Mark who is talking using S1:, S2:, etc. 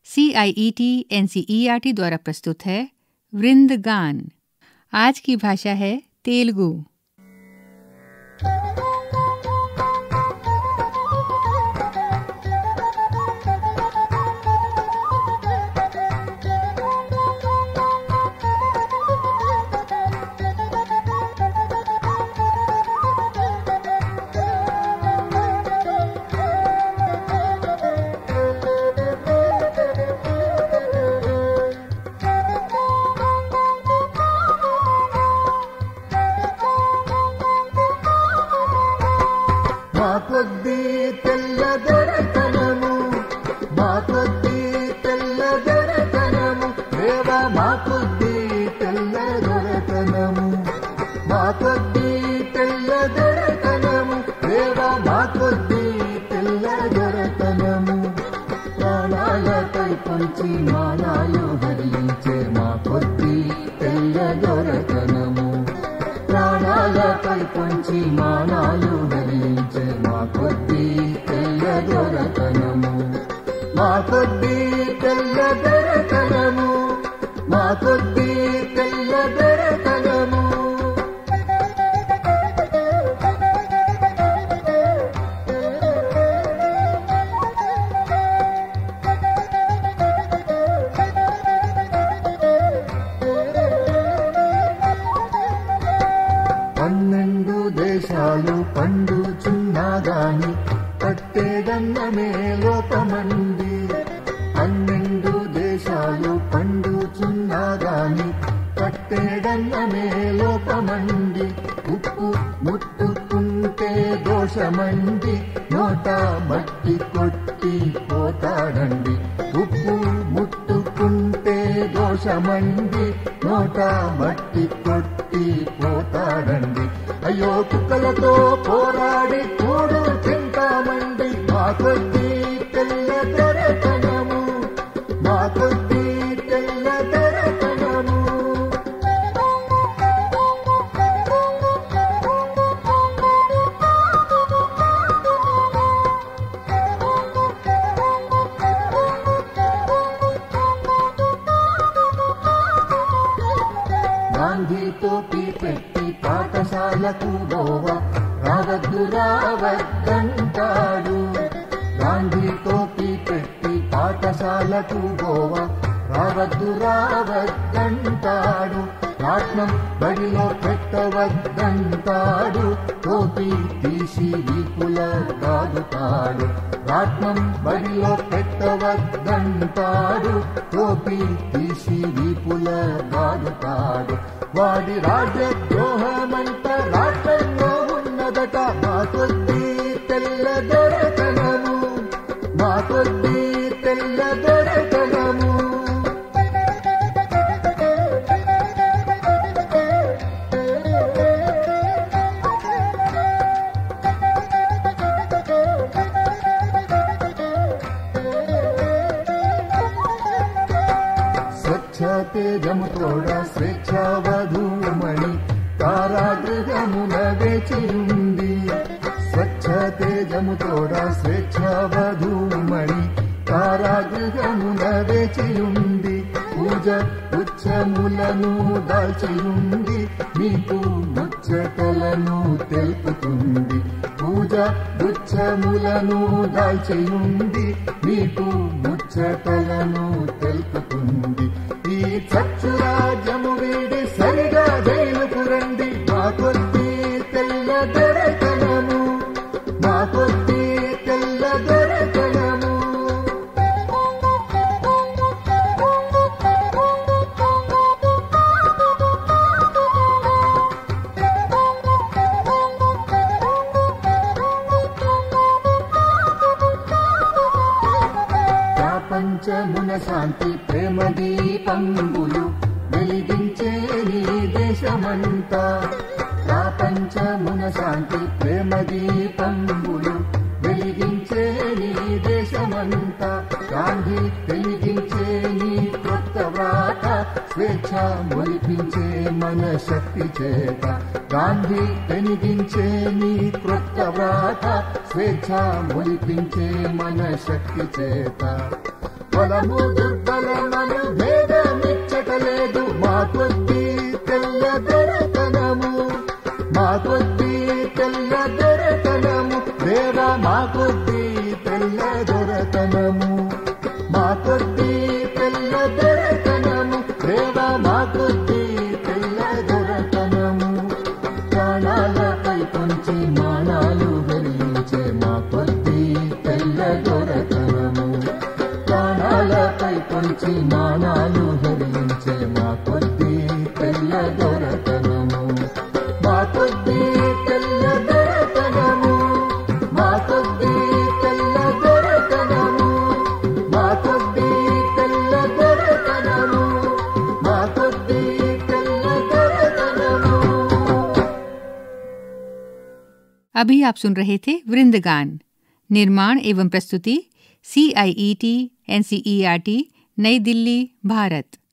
S1: C I E T N C E R T द्वारा प्रस्तुत है वृंदगान आज की भाषा है तेलुगु
S2: మా కొద్ది తెల్లదొరతనము మా కొద్ది తెల్లదొరతనము దేవా మా కొద్ది తెల్లదొరతనము మా కొద్ది తెల్లదొరతనము దేవా మా కొద్ది తెల్లదొరతనము ప్రాణాలపై పంచి మానాలు హరించే మా కొద్ది తెల్లదొరతనము ప్రాణాలపై పంచి మానాలు ధరించే మా కొద్ది తెల్లదొరతనము మా కొద్ది తెల్లదొరతనము మా కొద్ది తెల్లదొరతనము పన్నెండు దేశాలు పండుచున్నా గాని పట్టేదన్నమే లోపమంది పన్నెండు దేశాలు పండుచున్నా గాని పట్టేదన్నమే లోపమంది ఉప్పు ముట్టుకుంటే దోషమండి నోట మట్టి కొట్టి పోతాడండి ఉప్పు ముట్టుకుంటే దోషమండి నోట మట్టి కొట్టి పోతాడండి అయ్యో కుక్కలతో పోరాడి కూడు తింటామండి మా కొద్ది తెల్ల దొరతనము మా కొద్ది తెల్ల దొరతనము గాంధీ టోపీ పెట్టి పాఠశాలకు గోవా రావద్దు రావద్దంటాడు గాంధీ టోపీ పెట్టి పాఠశాలకు గోవా రావద్దు రావద్దంటాడు రాట్నం బడిలో పెట్టవద్దంటాడు టోపీ తీసి వీపుల దాగుతాడు రాట్నం బడిలో పెట్టవద్దంటాడు టోపీ తీసి వీపుల దాగుతాడు వాడి రాజద్రోహమంట రాష్ట్రంలో ఉన్నదట మా కొద్ది తెల్ల దొరతనము మా కొద్ది తెల్ల దొరతనము స్వచ్ఛ తేజము తోడ స్వేచ్ఛ వధూమణి కారాగృహమున వేచియుంది స్వచ్ఛ తేజము తోడ స్వేచ్ఛ వధూమణి కారాగృహమున వేచియుంది పూజ ఉచ్చములను దాల్చియుంది మీకు ముచ్చటలను తెలుపుతుంది పూజ ఉచ్చములను దాల్చియుంది మీకు ముచ్చటలను తెలుపుతుంది ఈ చచ్చు రాజ్యము వీడి సరిగా జైలుకు రండి మా కొద్ది తెల్ల దొరకనము మా కొద్ది తెల్ల దొరకనము ప్రపంచమున శాంతి ప్రేమ దీపంబులు వెలిగించే నీ దేశమంతా ప్రపంచమున శాంతి ప్రేమ దీపంబులు వెలిగించే వెలిగించే నీ దేశమంతా గాంధీ వెలిగించే నీ కొత్త వ్రాత స్వేచ్ఛ మొలిపించే మన శక్తి చేత గాంధీ వెలిగించే నీ క్రొత్త వ్రాత స్వేచ్ఛ మొలిపించే మన శక్తి చేత బలము దుర్బలమను భేదమిచ్చటలేదు మా కొద్ది తెల్ల దొరతనము మా కొద్ది తెల్ల దొరతనము దేవ మా కొద్ది తెల్ల దొరతనము మా కొద్ది తెల్ల దొరతనము దేవ మా కొద్ది తెల్ల దొరతనము ప్రాణాలపై పొంచి మానాలు వెలిగించే మా కొద్ది తెల్ల దొరతనము ప్రాణాలపై పొంచి మానాలు వెలిగించే మా కొద్ది తెల్ల దొరతనము మా కొద్ది తెల్ల దొరతనము మా కొద్ది తెల్ల దొరతనము మా కొద్ది తెల్ల దొరతనము మా కొద్ది తెల్ల దొరతనము
S1: अभी आप सुन रहे थे वृंदगान निर्माण एवं प्रस्तुति C I E T N C E R T नई दिल्ली भारत